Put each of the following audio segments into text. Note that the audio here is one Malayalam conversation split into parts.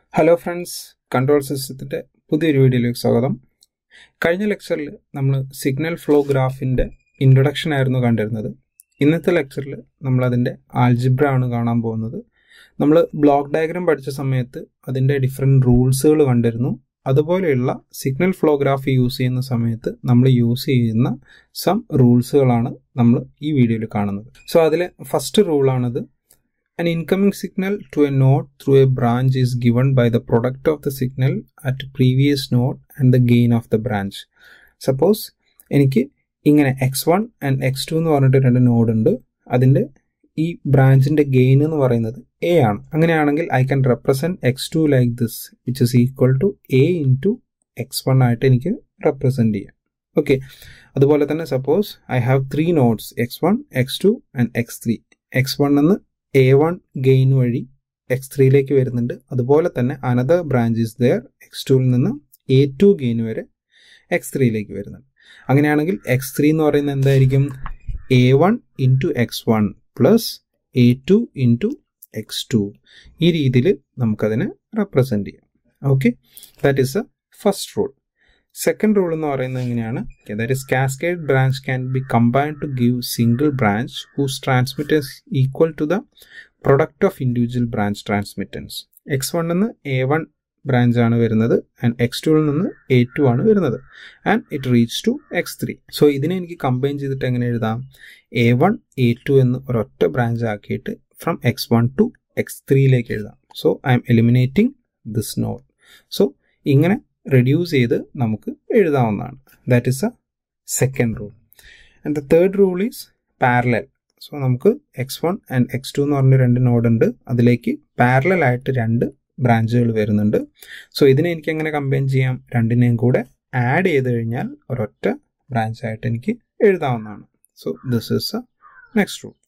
ഹലോ ഫ്രണ്ട്സ് കൺട്രോൾ സിസ്റ്റത്തിൻ്റെ പുതിയൊരു വീഡിയോയിലേക്ക് സ്വാഗതം കഴിഞ്ഞ ലെക്ചറിൽ നമ്മൾ സിഗ്നൽ ഫ്ലോ ഗ്രാഫിൻ്റെ ഇൻട്രൊഡക്ഷൻ ആയിരുന്നു കണ്ടിരുന്നത് ഇന്നത്തെ ലെക്ചറിൽ നമ്മളതിൻ്റെ ആൽജിബ്ര ആണ് കാണാൻ പോകുന്നത് നമ്മൾ ബ്ലോക്ക് ഡയഗ്രാം പഠിച്ച സമയത്ത് അതിൻ്റെ ഡിഫറെൻറ്റ് റൂൾസുകൾ കണ്ടിരുന്നു അതുപോലെയുള്ള സിഗ്നൽ ഫ്ലോ ഗ്രാഫ് യൂസ് ചെയ്യുന്ന സമയത്ത് നമ്മൾ യൂസ് ചെയ്യുന്ന സം റൂൾസുകളാണ് നമ്മൾ ഈ വീഡിയോയിൽ കാണുന്നത് സോ അതിലെ ഫസ്റ്റ് റൂളാണിത് An incoming signal to a node through a branch is given by the product of the signal at previous node and the gain of the branch. Suppose എനിക്ക് ഇങ്ങനെ x one and x two എന്ന് പറഞ്ഞിട്ട് രണ്ട് നോഡ് ഉണ്ട് അതിൻ്റെ ഈ ബ്രാഞ്ചിൻ്റെ ഗെയിൻ എന്ന് പറയുന്നത് എ ആണ് അങ്ങനെയാണെങ്കിൽ I can represent x two like this which is equal to a into x one ആയിട്ട് എനിക്ക് റെപ്രസെൻറ്റ് ചെയ്യാം ഓക്കെ അതുപോലെ തന്നെ suppose I have three nodes x one x two and x three x one എന്ന് എ വൺ ഗെയിൻ വഴി എക്സ് ത്രീയിലേക്ക് വരുന്നുണ്ട് അതുപോലെ തന്നെ another branch is there x ടുവിൽ നിന്ന് എ ടു ഗെയിൻ വരെ എക്സ് ത്രീയിലേക്ക് വരുന്നുണ്ട് അങ്ങനെയാണെങ്കിൽ എക്സ് ത്രീ എന്ന് പറയുന്നത് എന്തായിരിക്കും a one into x one plus a two into x two ഈ രീതിയിൽ നമുക്കതിനെ റെപ്രസെൻറ്റ് ചെയ്യാം okay that is a first rule second rule എന്ന് പറയുന്നത് എങ്ങനെയാണ് that is cascade branch can be combined to give single branch whose transmittance equal to the product of individual branch transmittance x വണ്ണിൽ നിന്ന് എ വൺ ബ്രാഞ്ച് ആണ് വരുന്നത് ആൻഡ് എക്സ് ടുവിൽ നിന്ന് എ ടു ആണ് വരുന്നത് and it reach to x three so ഇതിനെ എനിക്ക് കമ്പൈൻ ചെയ്തിട്ട് എങ്ങനെ എഴുതാം എ വൺ എ ടു എന്ന് ഒരൊറ്റ ബ്രാഞ്ച് ആക്കിയിട്ട് from x one to x ത്രീയിലേക്ക് എഴുതാം so I'm eliminating this node so ഇങ്ങനെ റെഡ്യൂസ് ചെയ്ത് നമുക്ക് എഴുതാവുന്നതാണ് that is a second rule and the third rule is parallel so നമുക്ക് x one and x two എന്ന് പറഞ്ഞ രണ്ട് നോഡ് ഉണ്ട് അതിലേക്ക് പാരലൽ ആയിട്ട് രണ്ട് ബ്രാഞ്ചുകൾ വരുന്നുണ്ട് സോ ഇതിനെ എനിക്ക് എങ്ങനെ കമ്പൈൻ ചെയ്യാം രണ്ടിനെയും കൂടെ ആഡ് ചെയ്ത് കഴിഞ്ഞാൽ ഒരൊറ്റ ബ്രാഞ്ച് ആയിട്ട് എനിക്ക് എഴുതാവുന്നതാണ് so this is a next rule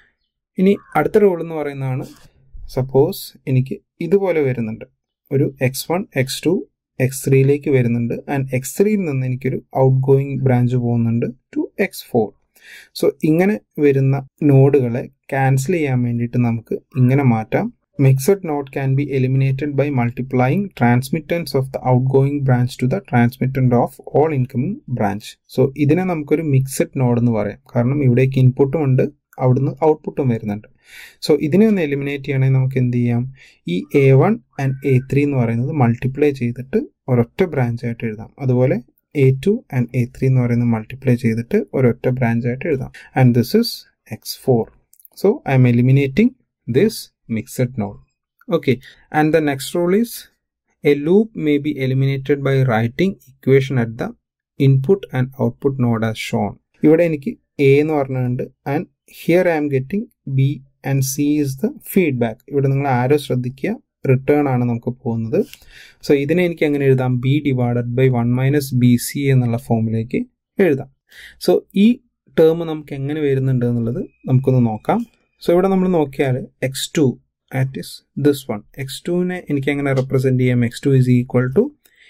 ഇനി അടുത്ത റൂൾ എന്ന് പറയുന്നതാണ് സപ്പോസ് എനിക്ക് ഇതുപോലെ വരുന്നുണ്ട് ഒരു x one x two x ത്രീയിലേക്ക് വരുന്നുണ്ട് ആൻഡ് എക്സ് ത്രീയിൽ നിന്ന് എനിക്കൊരു ഔട്ട് ഗോയിങ് ബ്രാഞ്ച് പോകുന്നുണ്ട് ടു എക്സ് ഫോർ സോ ഇങ്ങനെ വരുന്ന നോഡുകളെ ക്യാൻസൽ ചെയ്യാൻ വേണ്ടിയിട്ട് നമുക്ക് ഇങ്ങനെ മാറ്റാം mixed node can be eliminated by multiplying transmittance of the outgoing branch to the transmittant of all incoming branch so ഇതിനെ നമുക്കൊരു മിക്സഡ് നോഡ് എന്ന് പറയാം കാരണം ഇവിടേക്ക് ഇൻപുട്ടും ഉണ്ട് അവിടുന്ന് ഔട്ട്പുട്ടും വരുന്നുണ്ട് സോ ഇതിനെ ഒന്ന് എലിമിനേറ്റ് ചെയ്യണമെങ്കിൽ നമുക്ക് എന്ത് ചെയ്യാം ഈ a one and a three എന്ന് പറയുന്നത് മൾട്ടിപ്ലൈ ചെയ്തിട്ട് ഒരൊറ്റ ബ്രാഞ്ച് ആയിട്ട് എഴുതാം അതുപോലെ a two and a three എന്ന് പറയുന്നത് മൾട്ടിപ്ലൈ ചെയ്തിട്ട് ഒരൊറ്റ ബ്രാഞ്ച് ആയിട്ട് എഴുതാം and this is x four so I'm eliminating this mixed node okay and the next rule is a loop may be eliminated by writing equation at the input and output node as shown ഇവിടെ എനിക്ക് എ എന്ന് പറഞ്ഞിട്ടുണ്ട് and here I am getting b and c is the feedback ഇവിടെ നിങ്ങൾ ആരോ ശ്രദ്ധിക്കുക റിട്ടേൺ ആണ് നമുക്ക് പോകുന്നത് സോ ഇതിനെ എനിക്ക് എങ്ങനെ എഴുതാം b divided by one minus b c എന്നുള്ള ഫോമിലേക്ക് എഴുതാം സോ ഈ ടേം നമുക്ക് എങ്ങനെ വരുന്നുണ്ട് എന്നുള്ളത് നമുക്കൊന്ന് നോക്കാം സോ ഇവിടെ നമ്മൾ നോക്കിയാൽ x two at is this one x ടുവിനെ എനിക്ക് എങ്ങനെ റെപ്രസെൻറ്റ് ചെയ്യാം x two is equal to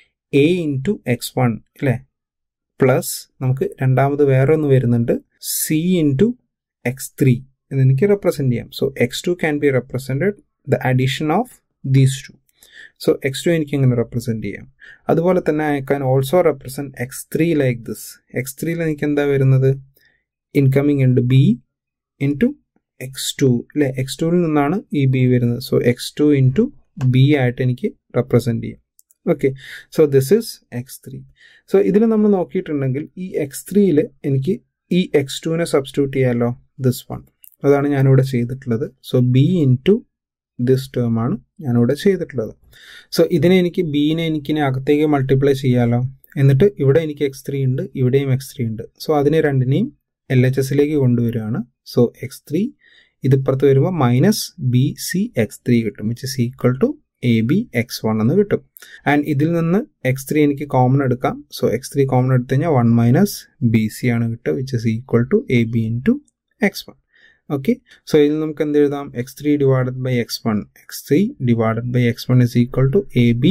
a into x one അല്ലേ പ്ലസ് നമുക്ക് രണ്ടാമത് വേറെ ഒന്ന് വരുന്നുണ്ട് സി ഇൻറ്റു എക്സ് ത്രീ എന്ന് എനിക്ക് റെപ്രസെൻറ്റ് ചെയ്യാം so x two can be represented the addition of these two so x two എനിക്ക് ഇങ്ങനെ റെപ്രസെൻറ്റ് ചെയ്യാം അതുപോലെ തന്നെ I can also represent x three like this x ത്രീയിൽ എനിക്ക് എന്താ വരുന്നത് ഇൻകമിങ് ഉണ്ട് b into x two അല്ലെ എക്സ് ടുവിൽ നിന്നാണ് ഈ ബി വരുന്നത് so x two into b ആയിട്ട് എനിക്ക് റെപ്രസെൻറ്റ് ചെയ്യാം okay so this is x three so ഇതിൽ നമ്മൾ നോക്കിയിട്ടുണ്ടെങ്കിൽ ഈ എക്സ് ത്രീയിൽ എനിക്ക് ഈ എക്സ് ടുവിനെ സബ്സ്റ്റിറ്റ്യൂട്ട് ചെയ്യാമല്ലോ ദിസ് വൺ അതാണ് ഞാനിവിടെ ചെയ്തിട്ടുള്ളത് so b into this term ആണ് ഞാനിവിടെ ചെയ്തിട്ടുള്ളത് സോ ഇതിനെ എനിക്ക് ബീനെ എനിക്ക് ഇനി അകത്തേക്ക് മൾട്ടിപ്ലൈ ചെയ്യാമല്ലോ എന്നിട്ട് ഇവിടെ എനിക്ക് എക്സ് ത്രീ ഉണ്ട് ഇവിടെയും എക്സ് ത്രീ ഉണ്ട് സോ അതിനെ രണ്ടിനെയും എൽ എച്ച് എസിലേക്ക് കൊണ്ടുവരികയാണ് സോ എക്സ് ത്രീ ഇതിപ്പുറത്ത് വരുമ്പോൾ minus b c x three കിട്ടും which is equal to a b x one എന്ന് കിട്ടും ആൻഡ് ഇതിൽ നിന്ന് എക്സ് ത്രീ എനിക്ക് കോമൺ എടുക്കാം സോ എക്സ് ത്രീ കോമൺ എടുത്തു കഴിഞ്ഞാൽ വൺ മൈനസ് ബി സി ആണ് കിട്ടുക which is equal to a b into x one okay so ഇതിൽ നമുക്ക് എന്ത് എഴുതാം x three divided by x one x three divided by x one is equal to a b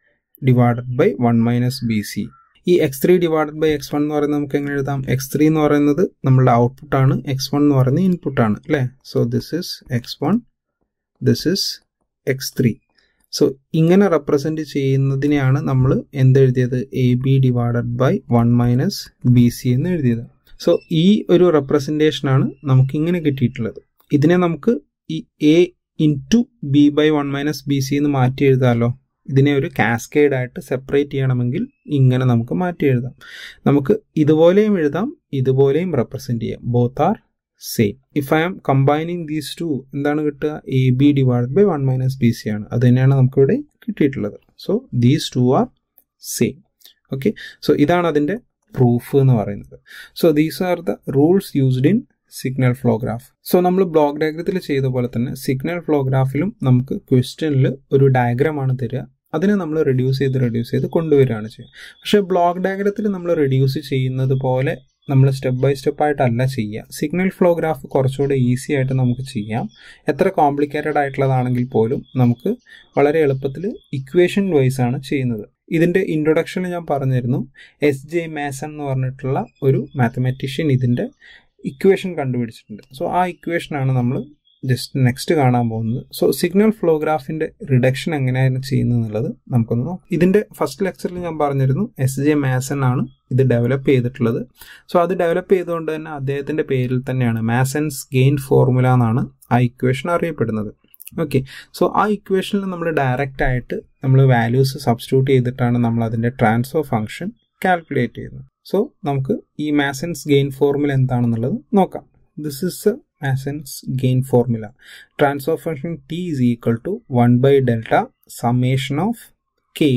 divided by one minus b c ഈ x three divided by x one എന്ന് പറയുന്നത് നമുക്ക് എങ്ങനെ എഴുതാം എക്സ് ത്രീ എന്ന് പറയുന്നത് നമ്മളുടെ ഔട്ട്പുട്ട് ആണ് എക്സ് വൺ എന്ന് പറയുന്നത് ഇൻപുട്ട് ആണ് അല്ലേ so this is x one this is x three so ഇങ്ങനെ റെപ്രസെൻറ്റ് ചെയ്യുന്നതിനെയാണ് നമ്മൾ എന്തെഴുതിയത് a b divided by one minus b c എന്ന് എഴുതിയത് സോ ഈ ഒരു റെപ്രസെൻറ്റേഷനാണ് നമുക്ക് ഇങ്ങനെ കിട്ടിയിട്ടുള്ളത് ഇതിനെ നമുക്ക് ഈ a into b by one minus b c എന്ന് മാറ്റി എഴുതാമല്ലോ ഇതിനെ ഒരു കാസ്കേഡ് ആയിട്ട് സെപ്പറേറ്റ് ചെയ്യണമെങ്കിൽ ഇങ്ങനെ നമുക്ക് മാറ്റി എഴുതാം നമുക്ക് ഇതുപോലെയും എഴുതാം ഇതുപോലെയും റെപ്രസെൻറ്റ് ചെയ്യാം both are same if I am combining these two എന്താണ് കിട്ടുക a b divide by one minus b c ആണ് അത് തന്നെയാണ് നമുക്കിവിടെ കിട്ടിയിട്ടുള്ളത് so these two are same okay so ഇതാണ് അതിൻ്റെ പ്രൂഫ് എന്ന് പറയുന്നത് so these are the rules used in signal flow graph so നമ്മൾ ബ്ലോക്ക് ഡയഗ്രത്തിൽ ചെയ്ത പോലെ തന്നെ സിഗ്നൽ ഫ്ലോ ഗ്രാഫിലും നമുക്ക് ക്വസ്റ്റ്യനിൽ ഒരു ഡയഗ്രാമാണ് തരിക അതിനെ നമ്മൾ റെഡ്യൂസ് ചെയ്ത് റെഡ്യൂസ് ചെയ്ത് കൊണ്ടുവരികയാണ് ചെയ്യുക പക്ഷേ ബ്ലോക്ക് ഡയഗ്രത്തിൽ നമ്മൾ റെഡ്യൂസ് ചെയ്യുന്നത് പോലെ നമ്മൾ സ്റ്റെപ്പ് ബൈ സ്റ്റെപ്പ് ആയിട്ടല്ല ചെയ്യുക സിഗ്നൽ ഫ്ലോ ഗ്രാഫ് കുറച്ചുകൂടെ ഈസി ആയിട്ട് നമുക്ക് ചെയ്യാം എത്ര കോംപ്ലിക്കേറ്റഡ് ആയിട്ടുള്ളതാണെങ്കിൽ പോലും നമുക്ക് വളരെ എളുപ്പത്തിൽ ഇക്വേഷൻ വൈസ് ആണ് ചെയ്യുന്നത് ഇതിൻ്റെ ഇൻട്രൊഡക്ഷനിൽ ഞാൻ പറഞ്ഞിരുന്നു എസ് ജെ മാസൺ എന്ന് പറഞ്ഞിട്ടുള്ള ഒരു മാത്തമാറ്റീഷ്യൻ ഇതിൻ്റെ ഇക്വേഷൻ കണ്ടുപിടിച്ചിട്ടുണ്ട് സോ ആ ഇക്വേഷനാണ് നമ്മൾ ജസ്റ്റ് നെക്സ്റ്റ് കാണാൻ പോകുന്നത് സോ സിഗ്നൽ ഫ്ലോ ഗ്രാഫിന്റെ റിഡക്ഷൻ എങ്ങനെയാണ് ചെയ്യുന്നത് എന്നുള്ളത് നമുക്കൊന്ന് നോക്കാം ഇതിന്റെ ഫസ്റ്റ് ലെക്ചറിൽ ഞാൻ പറഞ്ഞിരുന്നു എസ് ജെ മാസൺ ആണ് ഇത് ഡെവലപ്പ് ചെയ്തിട്ടുള്ളത് സോ അത് ഡെവലപ്പ് ചെയ്തുകൊണ്ട് തന്നെ അദ്ദേഹത്തിന്റെ പേരിൽ തന്നെയാണ് മാസൻസ് ഗെയിൻ ഫോർമുല എന്നാണ് ആ ഇക്വേഷൻ അറിയപ്പെടുന്നത് ഓക്കെ സോ ആ ഇക്വേഷനിൽ നമ്മൾ ഡയറക്റ്റ് ആയിട്ട് നമ്മൾ വാല്യൂസ് സബ്സ്റ്റിറ്റ്യൂട്ട് ചെയ്തിട്ടാണ് നമ്മൾ അതിന്റെ ട്രാൻസ്ഫർ ഫംഗ്ഷൻ കാൽക്കുലേറ്റ് ചെയ്യുന്നത് സോ നമുക്ക് ഈ മാസൻസ് ഗെയിൻ ഫോർമുല എന്താണെന്നുള്ളത് നോക്കാം this is Mason's gain formula. Transfer function t is equal to 1 by delta summation of k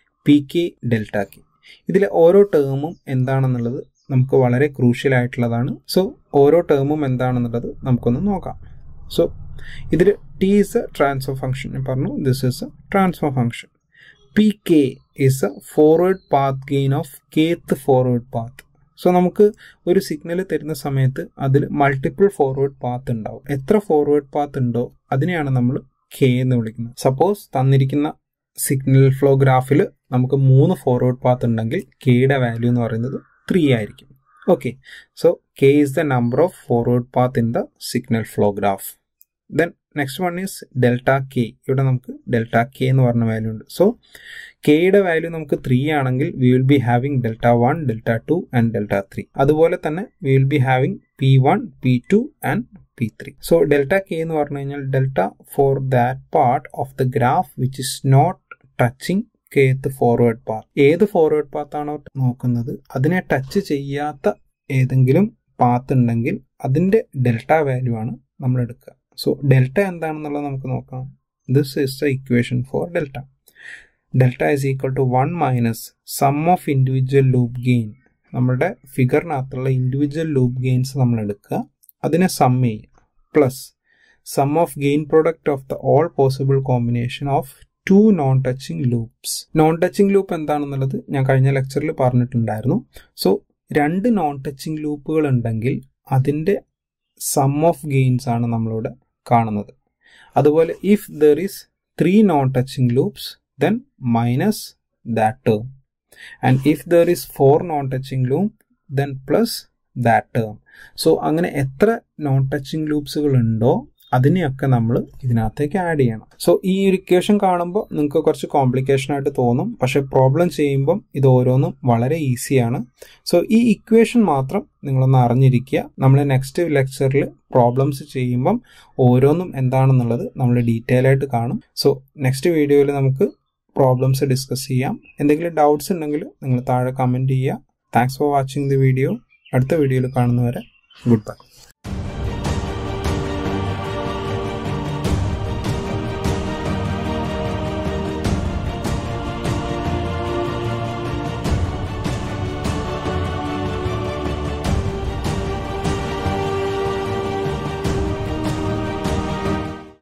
pk delta k. ഇതിലെ ഓരോ ടേമും എന്താണെന്നുള്ളത് നമുക്ക് വളരെ ക്രൂഷ്യൽ ആയിട്ടുള്ളതാണ് സോ ഓരോ ടേമും എന്താണെന്നുള്ളത് നമുക്കൊന്ന് നോക്കാം സോ ഇതിൽ t is a transfer function ഞാൻ പറഞ്ഞു this is a transfer function p k is a forward path gain of kth forward path so നമുക്ക് ഒരു സിഗ്നൽ തരുന്ന സമയത്ത് അതിൽ മൾട്ടിപ്പിൾ ഫോർവേഡ് പാത്ത് ഉണ്ടാവും എത്ര ഫോർവേഡ് പാത്ത് ഉണ്ടോ അതിനെയാണ് നമ്മൾ കെ എന്ന് വിളിക്കുന്നത് സപ്പോസ് തന്നിരിക്കുന്ന സിഗ്നൽ ഫ്ലോ ഗ്രാഫിൽ നമുക്ക് മൂന്ന് ഫോർവേഡ് പാത്ത് ഉണ്ടെങ്കിൽ കെയുടെ വാല്യൂ എന്ന് പറയുന്നത് ത്രീ ആയിരിക്കും okay so k is the number of forward path in the signal flow graph then next one is delta k ഇവിടെ നമുക്ക് ഡെൽറ്റ കെ എന്ന് പറഞ്ഞ വാല്യൂ ഉണ്ട് സോ കെയുടെ വാല്യൂ നമുക്ക് ത്രീ ആണെങ്കിൽ we will be having delta one delta two and delta three അതുപോലെ തന്നെ we will be having p one p two and p three so delta k എന്ന് പറഞ്ഞു കഴിഞ്ഞാൽ delta four that part of the graph which is not touching kth forward path ഏത് ഫോർവേഡ് പാത്താണോ നോക്കുന്നത് അതിനെ ടച്ച് ചെയ്യാത്ത ഏതെങ്കിലും പാത്ത് ഉണ്ടെങ്കിൽ അതിന്റെ ഡെൽറ്റ വാല്യൂ ആണ് നമ്മൾ എടുക്കുക സോ ഡെൽറ്റ എന്താണെന്നുള്ളത് നമുക്ക് നോക്കാം this is the equation for delta delta is equal to one minus sum of individual loop gain നമ്മുടെ ഫിഗറിനകത്തുള്ള ഇൻഡിവിജ്വൽ ലൂപ്പ് ഗെയിൻസ് നമ്മൾ എടുക്കുക അതിനെ സം ചെയ്യുക plus sum of gain product of the all possible combination of two non touching loops non touching loop എന്താണെന്നുള്ളത് ഞാൻ കഴിഞ്ഞ ലെക്ചറിൽ പറഞ്ഞിട്ടുണ്ടായിരുന്നു സോ രണ്ട് നോൺ ടച്ചിങ് ലൂപ്പുകൾ ഉണ്ടെങ്കിൽ അതിൻ്റെ സം ഓഫ് ഗെയിൻസ് ആണ് നമ്മളിവിടെ കാണുന്നത് അതുപോലെ if there is three non touching loops then minus that term and if there is four non-touching loop then plus that term so അങ്ങനെ എത്ര നോൺ ടച്ചിങ് ലൂപ്സുകൾ ഉണ്ടോ അതിനെയൊക്കെ നമ്മൾ ഇതിനകത്തേക്ക് ആഡ് ചെയ്യണം സോ ഈ ഒരു ഇക്വേഷൻ കാണുമ്പോൾ നിങ്ങൾക്ക് കുറച്ച് കോംപ്ലിക്കേഷൻ ആയിട്ട് തോന്നും പക്ഷെ പ്രോബ്ലം ചെയ്യുമ്പം ഇത് ഓരോന്നും വളരെ ഈസിയാണ് സോ ഈ ഇക്വേഷൻ മാത്രം നിങ്ങളൊന്ന് അറിഞ്ഞിരിക്കുക നമ്മൾ നെക്സ്റ്റ് ലെക്ചറിൽ പ്രോബ്ലംസ് ചെയ്യുമ്പം ഓരോന്നും എന്താണെന്നുള്ളത് നമ്മൾ ഡീറ്റെയിൽ ആയിട്ട് കാണും സോ നെക്സ്റ്റ് വീഡിയോയിൽ നമുക്ക് പ്രോബ്ലംസ് ഡിസ്കസ് ചെയ്യാം എന്തെങ്കിലും ഡൗട്ട്സ് ഉണ്ടെങ്കിൽ നിങ്ങൾ താഴെ കമൻറ്റ് ചെയ്യുക thanks for watching the video അടുത്ത വീഡിയോയിൽ കാണുന്നവരെ ഗുഡ് ബൈ